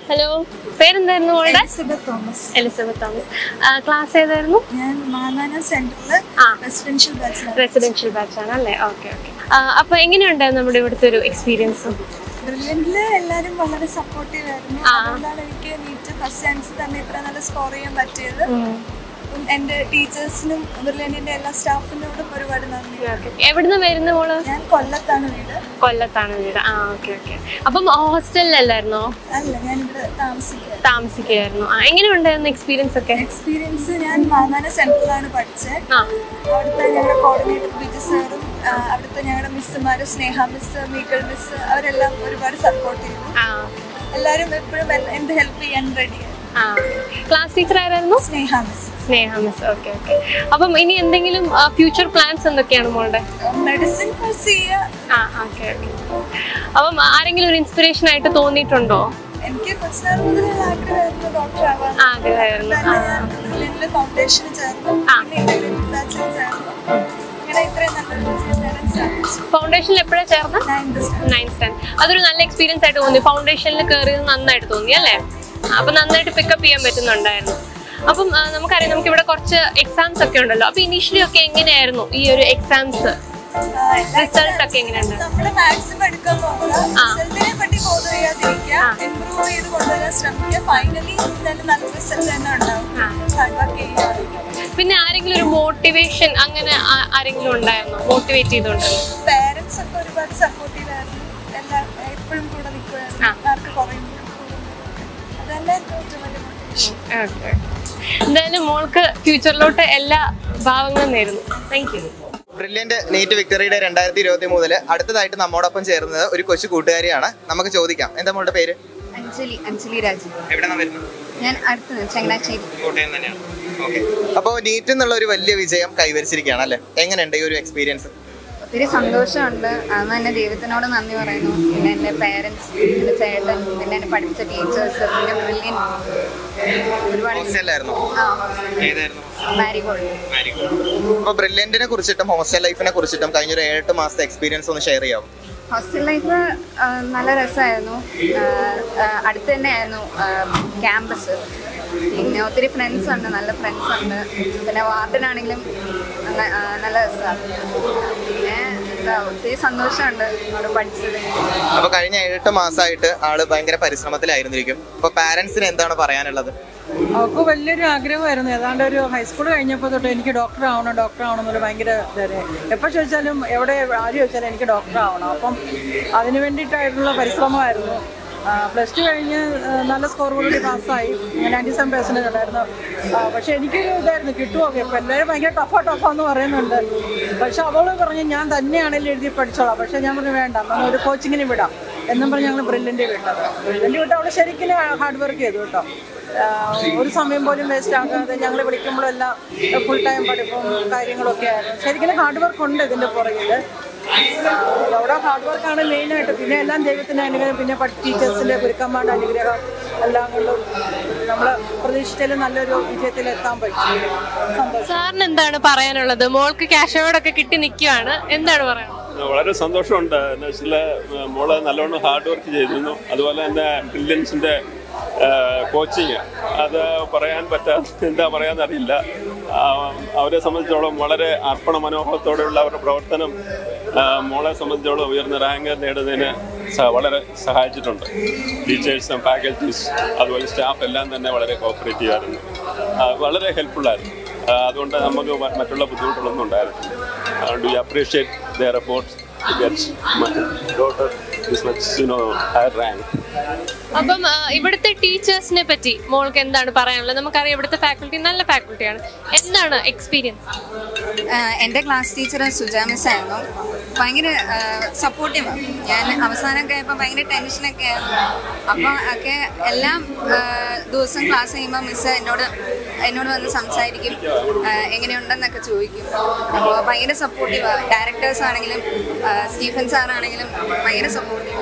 Hello പേരെന്തായിരുന്നു മോളുടെ Elizabeth Thomas Elizabeth Thomas class ഏതായിരുന്നു ഞാൻ മാനാന സെന്ററിൽ ആ. റെസിഡൻഷ്യൽ ബാച്ചിലാണ് റെസിഡൻഷ്യൽ ബാച്ച് ആണ് അല്ലേ ഓക്കെ ഓക്കെ അപ്പൊ എങ്ങനെയുണ്ടായിരുന്നു നമ്മുടെ ഇവിടുത്തെ ഒരു എക്സ്പീരിയൻസ് ബ്രില്യൻറ്റില് എല്ലാവരും വളരെ സപ്പോർട്ടീവ് ആയിരുന്നു ആ. അതുകൊണ്ടാണ് എനിക്ക് നീറ്റ് ഫസ്റ്റ് ചാൻസ് തന്നെ ഇത്ര നല്ല സ്കോർ ചെയ്യാൻ പറ്റിയത് ഉം, എൻ്റെ ടീച്ചേഴ്സിനും ബ്രില്യൻറ്റിൻ്റെ എല്ലാ സ്റ്റാഫിനോടും ഒരുപാട് നന്ദി എവിടുന്ന് വരുന്ന മോള് ഞാൻ കൊല്ലത്താണ് വീട് കൊല്ലത്താണ് വീട് ആ ഓക്കെ ഓക്കെ അപ്പം ഹോസ്റ്റലിലല്ലായിരുന്നോ അല്ല ഞാൻ ഇവിടെ താമസിക്കുക താമസിക്കുകയായിരുന്നു ആ എങ്ങനെയുണ്ടായിരുന്നു എക്സ്പീരിയൻസ് ഒക്കെ എക്സ്പീരിയൻസ് ഞാൻ മാനാന സെന്ററിലാണ് പഠിച്ചത് ആ അവിടുത്തെ ഞങ്ങളുടെ കോർഡിനേറ്റർ ബിജു സാറും ആ, അവിടുത്തെ ഞങ്ങളുടെ മിസ്സുമാർ സ്നേഹ മിസ് മീക്കൾ മിസ് അവരെല്ലാം ഒരുപാട് സപ്പോർട്ട് ചെയ്തു ആ എല്ലാവരും എപ്പോഴും എൻ- എന്ത് ഹെൽപ്പ് ചെയ്യാൻ റെഡിയാണ് ആ ക്ലാസ് ടീച്ചർ ആരായിരുന്നു Sneha miss Sneha miss okay okay അപ്പം ഇനി എന്തെങ്കിലും ഫ്യൂച്ചർ പ്ലാൻസ് എന്തൊക്കെയാണ് മോളുടെ മെഡിസിൻ കോഴ്സ് ചെയ്യുക ആ ഓക്കെ ഓക്കെ അപ്പം ആരെങ്കിലും ഒരു ഇൻസ്പിറേഷൻ ആയിട്ട് തോന്നിയിട്ടുണ്ടോ എനിക്ക് കുറച്ച് നാൾ മുതലുള്ള ആഗ്രഹമായിരുന്നു ഡോക്ടർ ആവാൻ ആഗ്രഹമായിരുന്നു ആ ബ്രില്യൻറ്റിലെ ഫൗണ്ടേഷനിൽ ചേർന്നു ആ. പിന്നെ ഇന്റഗ്രേറ്റഡ് ബാച്ചിൽ ചേർന്നു ഇങ്ങനെ ഇത്രയും നല്ലൊരു വിജയം നേടാൻ സാധിച്ചു ഫൗണ്ടേഷനിൽ എപ്പോഴാണ് ചേർന്നത് നയൻത് സ്റ്റാൻഡേർഡ് നയൻ സ്റ്റാൻഡ് അതൊരു നല്ല എക്സ്പീരിയൻസ് ആയിട്ട് തോന്നി ഫൗണ്ടേഷനിൽ കയറിയത് നന്നായിട്ട് തോന്നി അല്ലേ അപ്പൊ നന്നായിട്ട് പിക്കപ്പ് ചെയ്യാൻ പറ്റുന്നുണ്ടായിരുന്നു അപ്പം ആ, നമുക്കറിയാം നമുക്ക് ഇവിടെ കുറച്ച് എക്സാംസ് ഒക്കെ ഉണ്ടല്ലോ അപ്പൊ ഇനീഷ്യലി ഒക്കെ എങ്ങനെയായിരുന്നു ഈ ഒരു എക്സാംസ് റിസൾട്ട് ഒക്കെ എങ്ങനെയുണ്ട് നമ്മള് മാക്സിമം എടുക്കാൻ നോക്കുക ആ. റിസൾട്ടിനെ പറ്റി ബോധം ചെയ്യാതിരിക്കുക ഇമ്പ്രൂവ് ചെയ്ത് കൊണ്ടുവരാൻ ശ്രമിക്കുക ഫൈനലി എന്തായാലും നല്ല റിസൾട്ട് തന്നെ ഉണ്ടാവും ആ. ഹാർഡ് വർക്ക് ചെയ്യുക പിന്നെ ആരെങ്കിലും ഒരു മോട്ടിവേഷൻ അങ്ങനെ ആ- ആരെങ്കിലും ഉണ്ടായിരുന്നോ മോട്ടിവേറ്റ് ചെയ്തോണ്ടല്ലോ പേരൻസ് ഒക്കെ ഒരുപാട് സപ്പോർട്ടീവ് ആയിരുന്നു എല്ലാം എപ്പോഴും കൂടെ നിൽക്കുമായിരുന്നു ആ. മാർക്ക് കുറയുമ്പോഴും അതന്നെ ഏറ്റവും വലിയ motivation. എന്തായാലും മോൾക്ക് ഫ്യൂച്ചറിലോട്ട് എല്ലാ ഭാവങ്ങളും നേരുന്നു താങ്ക് യു ബ്രില്യന്റ് നീറ്റ് വിക്ടറിയുടെ രണ്ടായിരത്തി ഇരുപത്തി മൂന്നില് അടുത്തതായിട്ട് നമ്മോടൊപ്പം ചേർന്നത് ഒരു കൊച്ചു കൂട്ടുകാരിയാണ് നമുക്ക് ചോദിക്കാം എന്താ മോളുടെ പേര് അഞ്ജലി അഞ്ജലി രാജു എവിടെ വരുന്നത് ഞാൻ അടുത്ത് ചങ്ങനാശ്ശേരി കോട്ടയം തന്നെയാണ് ഓക്കെ അപ്പോൾ നീറ്റ് എന്നുള്ള ഒരു വലിയ വിജയം കൈവരിച്ചിരിക്കുകയാണ് അല്ലേ എങ്ങനെയുണ്ട് ഈ ഒരു എക്സ്പീരിയൻസ് ഒത്തിരി സന്തോഷമുണ്ട് അന്ന് തന്നെ ദൈവത്തിനോട് നന്ദി പറയുന്നു പിന്നെ എൻ്റെ പേരൻസ് എൻ്റെ ചേട്ടൻ പിന്നെ എന്നെ പഠിപ്പിച്ച ടീച്ചേഴ്സ് പിന്നെ ബ്രില്യൻ ഒരുപാട് ഹോസ്റ്റലായിരുന്നു ആ ഏതായിരുന്നു മാരിഗോൾഡ് അപ്പോൾ ബ്രില്യന്റിനെ കുറിച്ചിട്ടും ഹോസ്റ്റൽ ലൈഫിനെ കുറിച്ചിട്ടും കഴിഞ്ഞൊരു ഏഴെട്ട് മാസത്തെ എക്സ്പീരിയൻസ് ഒന്ന് ഷെയർ ചെയ്യാവും ഹോസ്റ്റൽ ലൈഫ് നല്ല രസമായിരുന്നു അടുത്ത് തന്നെയായിരുന്നു ക്യാമ്പസ് പിന്നെ ഒത്തിരി ഫ്രണ്ട്സ് ഉണ്ട് നല്ല ഫ്രണ്ട്സ് ഉണ്ട് പിന്നെ വാർഡിനാണെങ്കിലും ന- ആ, നല്ല രസമാണ് പിന്നെ എന്താ ഒത്തിരി സന്തോഷമുണ്ട് അവിടെ പഠിച്ചത് അപ്പോൾ കഴിഞ്ഞ ഏഴെട്ട് മാസമായിട്ട് ആള് ഭയങ്കര പരിശ്രമത്തിലായിരുന്നിരിക്കും അപ്പോൾ പാരന്റ്സിന് എന്താണ് പറയാനുള്ളത് അവൾക്ക് വലിയൊരു ആഗ്രഹമായിരുന്നു ഏതാണ്ട് ഒരു ഹൈസ്കൂൾ കഴിഞ്ഞപ്പോൾ തൊട്ട് എനിക്ക് ഡോക്ടർ ആവണം ഡോക്ടർ ആവണം എന്നൊരു ഭയങ്കര ഇതായിരുന്നു എപ്പോൾ ചോദിച്ചാലും എവിടെ ആര് ചോദിച്ചാലും എനിക്ക് ഡോക്ടർ ആവണം അപ്പം അതിന് വേണ്ടിയിട്ടായിട്ടുള്ള പരിശ്രമമായിരുന്നു പ്ലസ് ടു കഴിഞ്ഞ് ആ, നല്ല സ്കോറോടുകൂടി പാസ്സായി നയൻറ്റി സെവൻ പെർസെൻറ്റേജ് ഉണ്ടായിരുന്നു ആ, പക്ഷേ എനിക്കൊരു ഇതായിരുന്നു കിട്ടുമോ ഇപ്പം എല്ലാവരും ഭയങ്കര ടഫാ ടഫാ എന്ന് പറയുന്നുണ്ട് പക്ഷെ അവള് പറഞ്ഞു ഞാൻ തന്നെയാണെങ്കിലും എഴുതി പഠിച്ചോളാം പക്ഷേ ഞാൻ പറഞ്ഞു വേണ്ട നമ്മൾ ഒരു കോച്ചിങ്ങിന് വിടാം എന്നും പറഞ്ഞ് ഞങ്ങൾ ബ്രില്ലിൻ്റെ വിട്ടത് ബ്രില്ലിൻ്റെ വിട്ട് അവൾ ശരിക്കും ഹാർഡ് വർക്ക് ചെയ്തു കേട്ടോ ആഹ് ഒരു സമയം പോലും വേസ്റ്റ് ആക്കാതെ ഞങ്ങൾ വിളിക്കുമ്പോഴെല്ലാം ഫുൾ ടൈം പഠിപ്പും കാര്യങ്ങളൊക്കെ ആയിരുന്നു ശരിക്കും ഹാർഡ് വർക്ക് ഉണ്ട് ഇതിൻ്റെ പുറകിൽ അവിടെ ഹാർഡ് വർക്കാണ് മെയിനായിട്ട് പിന്നെ എല്ലാം ദൈവത്തിൻ്റെ അനുഗ്രഹം പിന്നെ ടീച്ചേഴ്സിൻ്റെ ഗുരുക്കന്മാരുടെ അനുഗ്രഹം എല്ലാം കൊണ്ടും നമ്മൾ പ്രതീക്ഷിച്ചാലും നല്ലൊരു വിജയത്തിൽ എത്താൻ പറ്റും സന്തോഷം സാറിന് എന്താണ് പറയാനുള്ളത് മോൾക്ക് ക്യാഷ് അവാർഡൊക്കെ കിട്ടി നിൽക്കുവാണ് എന്താണ് പറയാനുള്ളത് വളരെ സന്തോഷമുണ്ട് എന്ന് വെച്ചാൽ മോള് നല്ലോണം ഹാർഡ് വർക്ക് ചെയ്തിരുന്നു അതുപോലെ തന്നെ ബ്രില്യൻസിൻ്റെ കോച്ചിങ് അത് പറയാൻ പറ്റാത്ത എന്താ പറയാന്നറിയില്ല ആ, അവരെ സംബന്ധിച്ചോളം വളരെ അർപ്പണ മനോഭാവത്തോടെയുള്ള അവരുടെ പ്രവർത്തനം ആ, മോളെ സംബന്ധിച്ചോളം ഉയർന്ന റാങ്ക് നേടുന്നതിന് സ- വളരെ സഹായിച്ചിട്ടുണ്ട് ടീച്ചേഴ്സും ഫാക്കൽറ്റീസ് അതുപോലെ സ്റ്റാഫ് എല്ലാം തന്നെ വളരെ കോപ്പറേറ്റീവ് ആയിരുന്നു ആ, വളരെ ഹെൽപ്ഫുള്ളായിരുന്നു ആ, അതുകൊണ്ട് നമുക്ക് മ- മറ്റുള്ള ബുദ്ധിമുട്ടുകളൊന്നും ഉണ്ടായിരുന്നില്ല അതുകൊണ്ട് we appreciate their efforts to get my daughter this much you know higher rank അപ്പം ആ, ഇവിടുത്തെ ടീച്ചേഴ്സിനെ പറ്റി മോൾക്ക് എന്താണ് പറയാനുള്ളത് നമുക്കറിയാം ഇവിടുത്തെ ഫാക്കൽറ്റി നല്ല ഫാക്കൽറ്റിയാണ് എന്താണ് എക്സ്പീരിയൻസ് ആഹ് എൻ്റെ ക്ലാസ് ടീച്ചർ സുജാ മിസ് ആയിരുന്നു ഭയങ്കര സപ്പോർട്ടീവ് ഞാൻ അവസാനമൊക്കെ ആയപ്പോൾ ഭയങ്കര ടെൻഷനൊക്കെ ആയിരുന്നു അപ്പോൾ ഒക്കെ എല്ലാം ആഹ് ദിവസം ക്ലാസ് കഴിയുമ്പോൾ മിസ് എന്നോട് എന്നോട് വന്ന് സംസാരിക്കും ആഹ് എങ്ങനെയുണ്ടെന്നൊക്കെ ചോദിക്കും അപ്പോൾ ഭയങ്കര സപ്പോർട്ടീവാണ് ഡയറക്ടേഴ്സ് ആണെങ്കിലും ആഹ് സ്റ്റീഫൻ സാറാണെങ്കിലും ഭയങ്കര സപ്പോർട്ടീവ്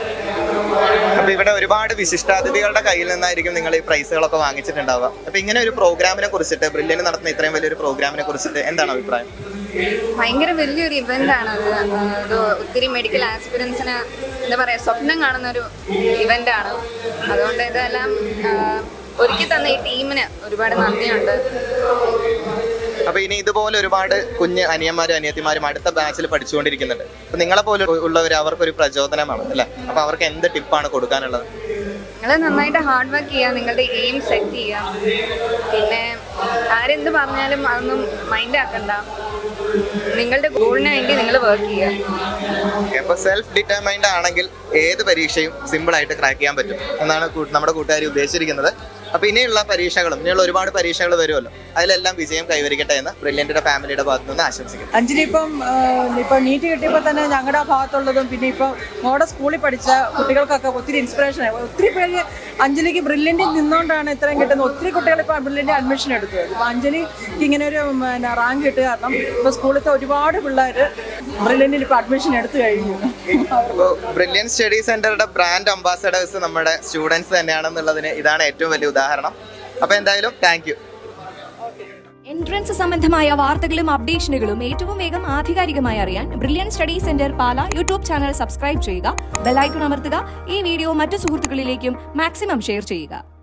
അപ്പൊ ഇവിടെ ഒരുപാട് വിശിഷ്ടാതിഥികളുടെ കയ്യിൽ നിന്നായിരിക്കും നിങ്ങൾ ഈ പ്രൈസുകളൊക്കെ വാങ്ങിച്ചിട്ടുണ്ടാവുക അപ്പൊ ഇങ്ങനെ ഒരു പ്രോഗ്രാമിനെ കുറിച്ചിട്ട് ബ്രില്യന് നടത്തുന്ന ഇത്രയും വലിയൊരു പ്രോഗ്രാമിനെ കുറിച്ചിട്ട് എന്താണ് അഭിപ്രായം ഭയങ്കര വലിയൊരു ഇവന്റ് ആണ് അത് ഇത് ഒത്തിരി മെഡിക്കൽ ആസ്പിറൻസിന് എന്താ പറയാ സ്വപ്നം കാണുന്ന ഒരു ഇവന്റ് ആണ് അതുകൊണ്ട് ഇതെല്ലാം ആ, ഒരുക്കി തന്ന ഈ ടീമിന് ഒരുപാട് നന്ദിയുണ്ട് അപ്പൊ ഇനി ഇതുപോലെ ഒരുപാട് കുഞ്ഞ് അനിയന്മാരും അനിയത്തിമാരും അടുത്ത ബാച്ചിൽ പഠിച്ചുകൊണ്ടിരിക്കുന്നുണ്ട് അപ്പൊ നിങ്ങളെ പോലെ ഉള്ളവർ അവർക്കൊരു പ്രചോദനമാണ് അല്ലെ അപ്പൊ അവർക്ക് എന്ത് ടിപ്പാണ് കൊടുക്കാനുള്ളത് നിങ്ങൾ നന്നായിട്ട് ഹാർഡ് വർക്ക് ചെയ്യുക നിങ്ങളുടെ എയിം സെറ്റ് ചെയ്യുക പിന്നെ ആരെന്ത് പറഞ്ഞാലും അതൊന്നും മൈൻഡ് ആക്കണ്ട നിങ്ങളുടെ ഗോളിന് വേണ്ടി നിങ്ങൾ വർക്ക് ചെയ്യുക ഓക്കെ അപ്പൊ സെൽഫ് ഡിറ്റർമൈൻഡ് ആണെങ്കിൽ ഏത് പരീക്ഷയും സിമ്പിൾ ആയിട്ട് ക്രാക്ക് ചെയ്യാൻ പറ്റും എന്നാണ് കൂ- നമ്മുടെ കൂട്ടുകാർ ഉദ്ദേശിച്ചിരിക്കുന്നത് അപ്പൊ ഇനിയുള്ള പരീക്ഷകളും ഇനിയുള്ള ഒരുപാട് പരീക്ഷകൾ വരുമല്ലോ അതിലെല്ലാം വിജയം കൈവരിക്കട്ടെ എന്ന് ബ്രില്യന്റിന്റെ ഫാമിലിയുടെ ഭാഗത്തു നിന്ന് ആശംസിക്കുന്നു അഞ്ജലി ഇപ്പം ഇപ്പം നീറ്റ് കിട്ടിയപ്പോൾ തന്നെ ഞങ്ങളുടെ ഭാഗത്തുള്ളതും പിന്നെ ഇപ്പം മോടെ സ്കൂളിൽ പഠിച്ച കുട്ടികൾക്കൊക്കെ ഒത്തിരി ഇൻസ്പിറേഷൻ ആയി ഒത്തിരി പേര് അഞ്ജലിക്ക് ബ്രില്യൻറ്റിൽ നിന്നുകൊണ്ടാണ് ഇത്രയും കിട്ടുന്നത് ഒത്തിരി കുട്ടികൾ ഇപ്പോൾ ബ്രില്യൻ്റ് അഡ്മിഷൻ എടുത്തത് ഇപ്പം അഞ്ജലിക്ക് ഇങ്ങനെ ഒരു പിന്നെ റാങ്ക് കിട്ടുക കാരണം ഇപ്പോൾ സ്കൂളിലത്തെ ഒരുപാട് പിള്ളേർ ബ്രില്യൻറ്റിൽ ഇപ്പോൾ അഡ്മിഷൻ എടുത്തു കഴിഞ്ഞു അപ്പോൾ ബ്രില്യൻ സ്റ്റഡി സെന്ററുടെ ബ്രാൻഡ് അംബാസഡേഴ്സ് നമ്മുടെ സ്റ്റുഡൻസ് തന്നെയാണെന്നുള്ളതിന് ഇതാണ് ഏറ്റവും വലിയ ഉദാഹരണം അപ്പൊ എന്തായാലും താങ്ക് യു എൻട്രൻസ് സംബന്ധമായ വാർത്തകളും അപ്ഡേഷനുകളും ഏറ്റവും വേഗം ആധികാരികമായി അറിയാൻ brilliant study centre Pala YouTube channel subscribe ചെയ്യുക ബെലൈക്കൺ അമർത്തുക ഈ വീഡിയോ മറ്റു സുഹൃത്തുക്കളിലേക്കും മാക്സിമം ഷെയർ ചെയ്യുക